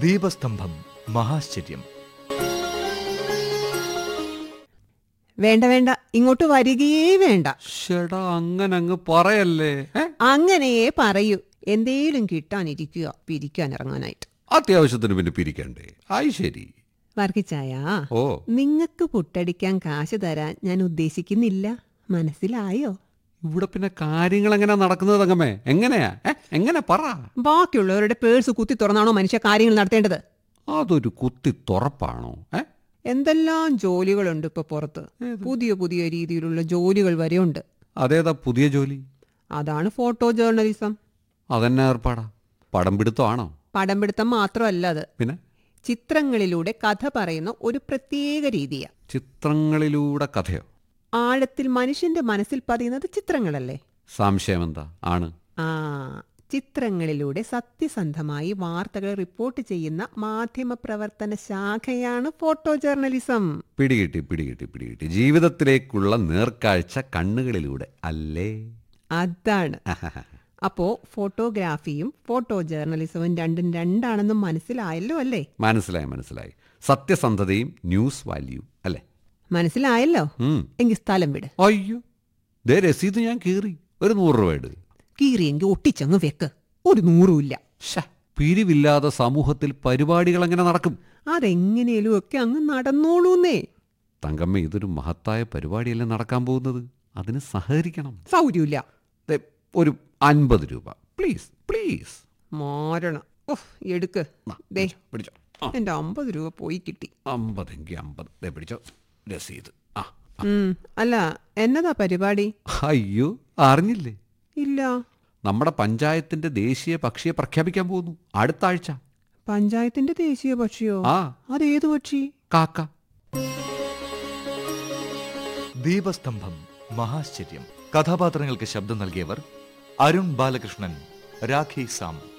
ദീപസ്തംഭം മഹാശ്ചര്യം വേണ്ട വേണ്ട ഇങ്ങോട്ട് വരികയേ വേണ്ട ഷടാ അങ്ങനെ അങ്ങ് പറയല്ലേ ഏ? അങ്ങനെയേ പറയൂ എന്തേലും കിട്ടാനിരിക്കുക പിരിക്കാൻ ഇറങ്ങാനായിട്ട് അത്യാവശ്യത്തിന് പിന്നെ പിരിക്കണ്ടേ ആയി ശരി വർക്കിച്ചായ ഓ നിങ്ങക്ക് പുട്ടടിക്കാൻ കാശ് തരാൻ ഞാൻ ഉദ്ദേശിക്കുന്നില്ല മനസ്സിലായോ ഇവിടെ പിന്നെ കാര്യങ്ങൾ എങ്ങനെയാ നടക്കുന്നത് തങ്കമ്മേ എങ്ങനെയാ ഏ? എങ്ങനെ പറ ബാക്കിയുള്ളവരുടെ പേഴ്സ് കുത്തി തുറന്നാണോ മനുഷ്യ കാര്യങ്ങൾ നടത്തേണ്ടത് അതൊരു കുത്തി തുറപ്പാണോ ഏ എന്തെല്ലാം ജോലികളുണ്ട് ഇപ്പൊ പുറത്ത് പുതിയ പുതിയ രീതിയിലുള്ള ജോലികൾ വരെ ഉണ്ട് അതേതാ പുതിയ ജോലി അതാണ് ഫോട്ടോ ജേർണലിസം അതെന്നെ ഏർപ്പാടാ പടം പിടുത്തമാണോ പടം പിടുത്തം മാത്രമല്ല അത് പിന്നെ ചിത്രങ്ങളിലൂടെ കഥ പറയുന്ന ഒരു പ്രത്യേക രീതിയാ ചിത്രങ്ങളിലൂടെ കഥയോ ആഴത്തിൽ മനുഷ്യന്റെ മനസ്സിൽ പതിയുന്നത് ചിത്രങ്ങളല്ലേ സംശയം എന്താ ആണ് ആ ചിത്രങ്ങളിലൂടെ സത്യസന്ധമായി വാർത്തകൾ റിപ്പോർട്ട് ചെയ്യുന്ന മാധ്യമപ്രവർത്തന ശാഖയാണ് ഫോട്ടോ ജേർണലിസം പിടികിട്ടി പിടികിട്ടി പിടികിട്ടി ജീവിതത്തിലേക്കുള്ള നേർക്കാഴ്ച കണ്ണുകളിലൂടെ അല്ലേ അതാണ് അപ്പോ ഫോട്ടോഗ്രാഫിയും ഫോട്ടോ ജേർണലിസവും രണ്ടും രണ്ടാണെന്ന് മനസ്സിലായല്ലോ അല്ലേ മനസ്സിലായി മനസ്സിലായി സത്യസന്ധതയും ന്യൂസ് വാല്യൂ അല്ലേ മനസ്സിലായല്ലോ ഉം. എങ്കിൽ സ്ഥലം വിട് അയ്യോ ദേ രസീത് ഞാൻ കീറി ഒരു നൂറ് രൂപ ഇട് കീറിയെങ്കിൽ ഒട്ടിച്ചങ്ങ് വെക്ക് ഒരു നൂറുമില്ല ശ്ശെ, പിരിവില്ലാതെ സമൂഹത്തിൽ പരിപാടികൾ എങ്ങനെ നടക്കും അതെങ്ങനെയും ഒക്കെ അങ്ങ് നടന്നോളൂന്നേ തങ്കമ്മ ഇതൊരു മഹത്തായ പരിപാടിയല്ലേ നടക്കാൻ പോകുന്നത് അതിന് സഹകരിക്കണം സൗകര്യമില്ല ദേ, ഒരു അൻപത് രൂപ പ്ലീസ് പ്ലീസ് മാരണം ഓഹ് എടുക്ക് നാ, ദേ പിടിച്ചോ, പിടിച്ചോ ആ എന്റെ അമ്പത് രൂപ പോയി കിട്ടി അമ്പതെങ്കിൽ അമ്പത് ദേ പിടിച്ചോ രസീത് ആ ഉം, അല്ല എന്നതാ പരിപാടി അയ്യോ അറിഞ്ഞില്ലേ ഇല്ല നമ്മുടെ പഞ്ചായത്തിന്റെ ദേശീയ പക്ഷിയെ പ്രഖ്യാപിക്കാൻ പോകുന്നു അടുത്ത ആഴ്ച പഞ്ചായത്തിന്റെ ദേശീയ പക്ഷിയോ ആ അതേത് പക്ഷി കാക്ക ദീപസ്തംഭം മഹാശ്ചര്യം കഥാപാത്രങ്ങൾക്ക് ശബ്ദം നൽകിയവർ അരുൺ ബാലകൃഷ്ണൻ രാഖി സാം